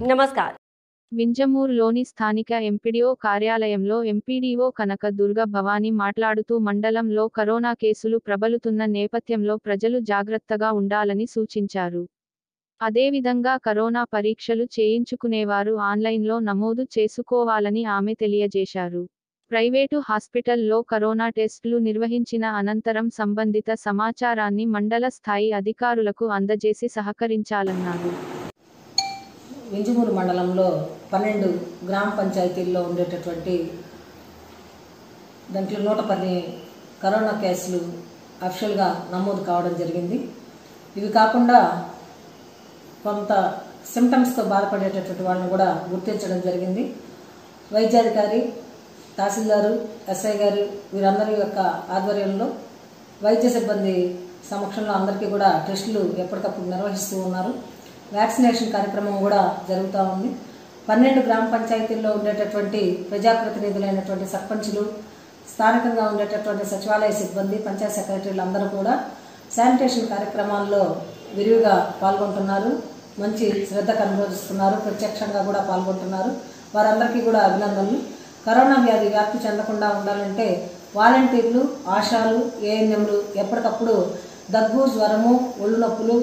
नमस्कार వింజమూరులోని స్థానిక ఎంపీడీఓ కార్యాలయంలో ఎంపీడీఓ కనక దుర్గ భవానీ మాట్లాడుతూ మండలంలో కరోనా కేసులు ప్రబలుతున్న నేపథ్యంలో ప్రజలు జాగ్రత్తగా ఉండాలని సూచించారు అదేవిధంగా కరోనా పరీక్షలు చేయించుకునేవారు ఆన్లైన్లో నమోదు చేసుకోవాలని ఆమె తెలియజేశారు ప్రైవేటు హాస్పిటల్లో కరోనా టెస్టులు నిర్వహించిన అనంతరం సంబంధిత సమాచారాన్ని మండల స్థాయి అధికారులకు అందజేసి సహకరించాలన్నారు వింజమూరు మండలంలో పన్నెండు గ్రామ పంచాయతీల్లో ఉండేటటువంటి దాంట్లో నూట పది కరోనా కేసులు అఫిషియల్గా నమోదు కావడం జరిగింది ఇవి కాకుండా కొంత సిమ్టమ్స్తో బాధపడేటటువంటి వాళ్ళని కూడా గుర్తించడం జరిగింది వైద్యాధికారి తహసీల్దారు ఎస్ఐ గారు వీరందరి యొక్క ఆధ్వర్యంలో వైద్య సిబ్బంది సమక్షంలో అందరికీ కూడా టెస్టులు ఎప్పటికప్పుడు నిర్వహిస్తూ ఉన్నారు వ్యాక్సినేషన్ కార్యక్రమం కూడా జరుగుతూ ఉంది పన్నెండు గ్రామ పంచాయతీల్లో ఉండేటటువంటి ప్రజాప్రతినిధులైనటువంటి సర్పంచులు స్థానికంగా ఉండేటటువంటి సచివాలయ సిబ్బంది పంచాయత్ సెక్రటరీలు అందరూ కూడా శానిటేషన్ కార్యక్రమాల్లో విరివిగా పాల్గొంటున్నారు మంచి శ్రద్ధ కనబరుస్తున్నారు ప్రత్యక్షంగా కూడా పాల్గొంటున్నారు వారందరికీ కూడా అభినందనలు కరోనా వ్యాధి వ్యాప్తి చెందకుండా ఉండాలంటే వాలంటీర్లు ఆశాలు ఏఎన్ఎంలు ఎప్పటికప్పుడు దగ్గు జ్వరము ఒళ్ళు నొప్పులు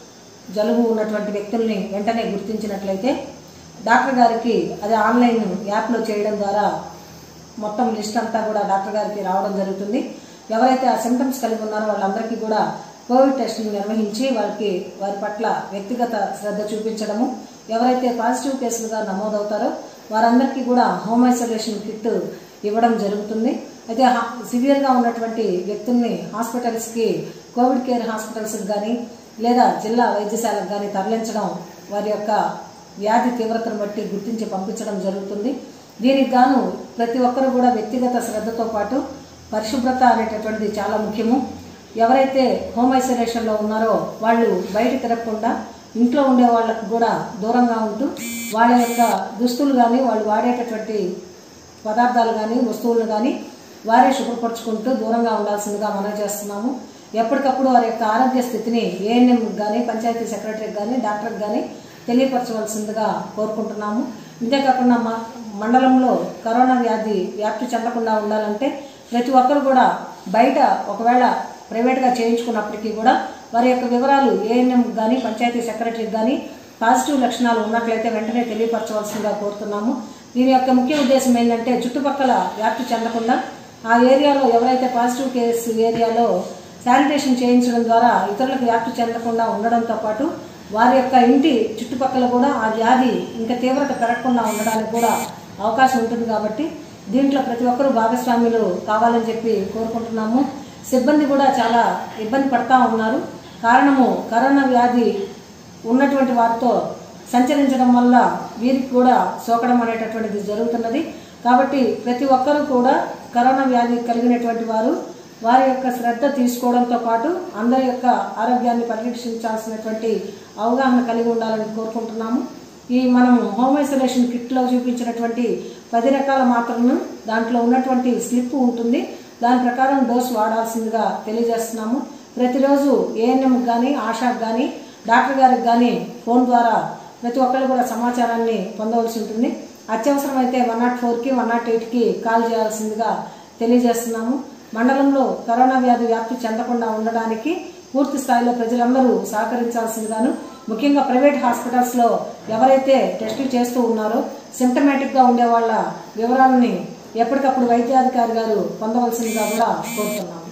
జలుబు ఉన్నటువంటి వ్యక్తుల్ని వెంటనే గుర్తించినట్లయితే డాక్టర్ గారికి అది ఆన్లైన్ యాప్లో చేయడం ద్వారా మొత్తం లిస్ట్ అంతా కూడా డాక్టర్ గారికి రావడం జరుగుతుంది ఎవరైతే ఆ సిమ్టమ్స్ కలిగి ఉన్నారో వాళ్ళందరికీ కూడా కోవిడ్ టెస్టులు నిర్వహించి వారికి వారి పట్ల వ్యక్తిగత శ్రద్ధ చూపించడము ఎవరైతే పాజిటివ్ కేసులుగా నమోదవుతారో వారందరికీ కూడా హోమ్ ఐసోలేషన్ కిట్ ఇవ్వడం జరుగుతుంది అయితే హా- సివియర్గా ఉన్నటువంటి వ్యక్తుల్ని హాస్పిటల్స్కి కోవిడ్ కేర్ హాస్పిటల్స్కి కానీ లేదా జిల్లా వైద్యశాలకు కానీ తరలించడం వారి యొక్క వ్యాధి తీవ్రతను బట్టి గుర్తించి పంపించడం జరుగుతుంది దీనికి గాను ప్రతి ఒక్కరు కూడా వ్యక్తిగత శ్రద్ధతో పాటు పరిశుభ్రత అనేటటువంటిది చాలా ముఖ్యము ఎవరైతే హోమ్ ఐసోలేషన్లో ఉన్నారో వాళ్ళు బయట తిరగకుండా ఇంట్లో ఉండే వాళ్ళకు కూడా దూరంగా ఉంటూ వాళ్ళ యొక్క దుస్తులు కానీ వాళ్ళు వాడేటటువంటి పదార్థాలు కానీ వస్తువులను కానీ వారే శుభ్రపరచుకుంటూ దూరంగా ఉండాల్సిందిగా మనం చేస్తున్నాము ఎప్పటికప్పుడు వారి యొక్క ఆరోగ్య స్థితిని ఏఎన్ఎం కానీ పంచాయతీ సెక్రటరీకి కానీ డాక్టర్కి కానీ తెలియపరచవలసిందిగా కోరుకుంటున్నాము ఇంతేకాకుండా మా మండలంలో కరోనా వ్యాధి వ్యాప్తి చెందకుండా ఉండాలంటే ప్రతి ఒక్కరు కూడా బయట ఒకవేళ ప్రైవేట్గా చేయించుకున్నప్పటికీ కూడా వారి యొక్క వివరాలు ఏఎన్ఎం కానీ పంచాయతీ సెక్రటరీకి కానీ పాజిటివ్ లక్షణాలు ఉన్నట్లయితే వెంటనే తెలియపరచవలసిందిగా కోరుతున్నాము దీని యొక్క ముఖ్య ఉద్దేశం ఏంటంటే చుట్టుపక్కల వ్యాప్తి చెందకుండా ఆ ఏరియాలో ఎవరైతే పాజిటివ్ కేసు ఏరియాలో శానిటేషన్ చేయించడం ద్వారా ఇతరులకు వ్యాప్తి చెందకుండా ఉండడంతో పాటు వారి యొక్క ఇంటి చుట్టుపక్కల కూడా ఆ వ్యాధి ఇంకా తీవ్రత పెరగకుండా ఉండడానికి కూడా అవకాశం ఉంటుంది కాబట్టి దీంట్లో ప్రతి ఒక్కరూ భాగస్వాములు కావాలని చెప్పి కోరుకుంటున్నాము సిబ్బంది కూడా చాలా ఇబ్బంది పడతా ఉన్నారు కారణము కరోనా వ్యాధి ఉన్నటువంటి వారితో సంచరించడం వల్ల వీరికి కూడా సోకడం అనేటటువంటిది జరుగుతున్నది కాబట్టి ప్రతి ఒక్కరూ కూడా కరోనా వ్యాధి కలిగినటువంటి వారు వారి యొక్క శ్రద్ధ తీసుకోవడంతో పాటు అందరి యొక్క ఆరోగ్యాన్ని పరిరక్షించాల్సినటువంటి అవగాహన కలిగి ఉండాలని కోరుకుంటున్నాము ఈ మనం హోమ్ ఐసోలేషన్ కిట్లో చూపించినటువంటి పది రకాల మాత్రలను దాంట్లో ఉన్నటువంటి స్లిప్ ఉంటుంది దాని ప్రకారం డోస్ వాడాల్సిందిగా తెలియజేస్తున్నాము ప్రతిరోజు ఏఎన్ఎం కానీ ఆశాకు కానీ డాక్టర్ గారికి కానీ ఫోన్ ద్వారా ప్రతి ఒక్కరు కూడా సమాచారాన్ని పొందవలసి ఉంటుంది అత్యవసరం అయితే వన్ నాట్ ఫోర్కి వన్ నాట్ ఎయిట్కి కాల్ చేయాల్సిందిగా తెలియజేస్తున్నాము మండలంలో కరోనా వ్యాధి వ్యాప్తి చెందకుండా ఉండడానికి పూర్తి స్థాయిలో ప్రజలందరూ సహకరించాల్సిందిగాను ముఖ్యంగా ప్రైవేట్ హాస్పిటల్స్లో ఎవరైతే టెస్టులు చేస్తూ ఉన్నారో సిమ్టమేటిక్గా ఉండే వాళ్ళ వివరాలని ఎప్పటికప్పుడు వైద్యాధికారి గారు పొందవలసిందిగా కూడా కోరుతున్నాము